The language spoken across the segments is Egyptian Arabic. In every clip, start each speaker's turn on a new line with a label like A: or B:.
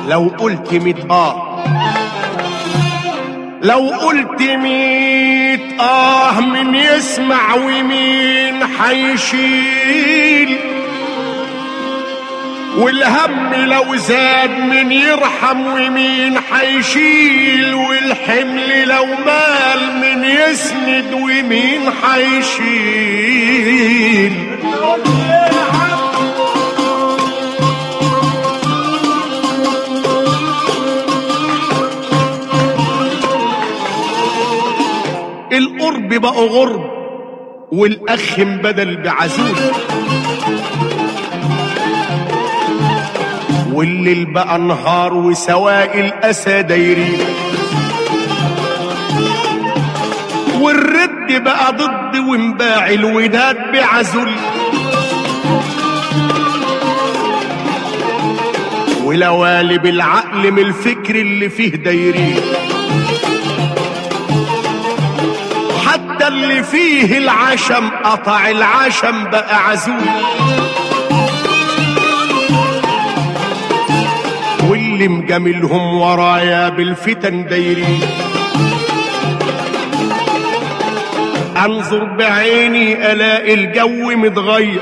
A: لو قلت ميت اه لو قلت ميت اه من يسمع ومين حيشيل والهم لو زاد من يرحم ومين حيشيل والحمل لو مال من يسند ومين حيشيل القرب بقى غرب والاخ بدل بعزول والليل بقى نهار وسواء الاسى دايرين والرد بقى ضد وانباع الوداد بعزل ولوالب العقل من الفكر اللي فيه دايرين حتى اللي فيه العشم قطع العشم بقى عزول واللي مجاملهم ورايا بالفتن دايرين انظر بعيني الاقي الجو متغير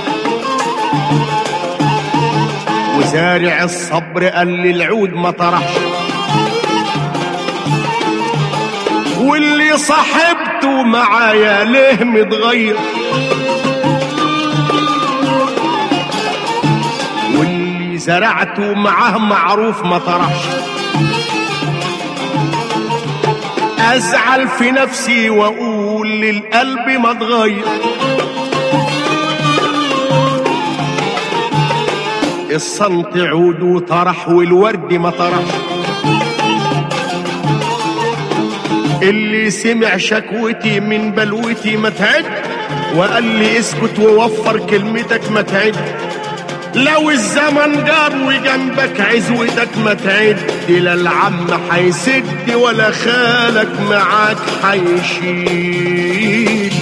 A: وزارع الصبر قال لي العود ما طرحش واللي صاحبته معايا ليه متغير واللي زرعته معاه معروف ما طرحش ازعل في نفسي واقول للقلب ما اتغير الصمت عود وطرح والورد ما طرحش اللي سمع شكوتي من بلوتي ما تعد وقال لي اسكت ووفر كلمتك ما تعد لو الزمن جار وجنبك عزوتك ما تعد لا العم حيسد ولا خالك معاك حيشيل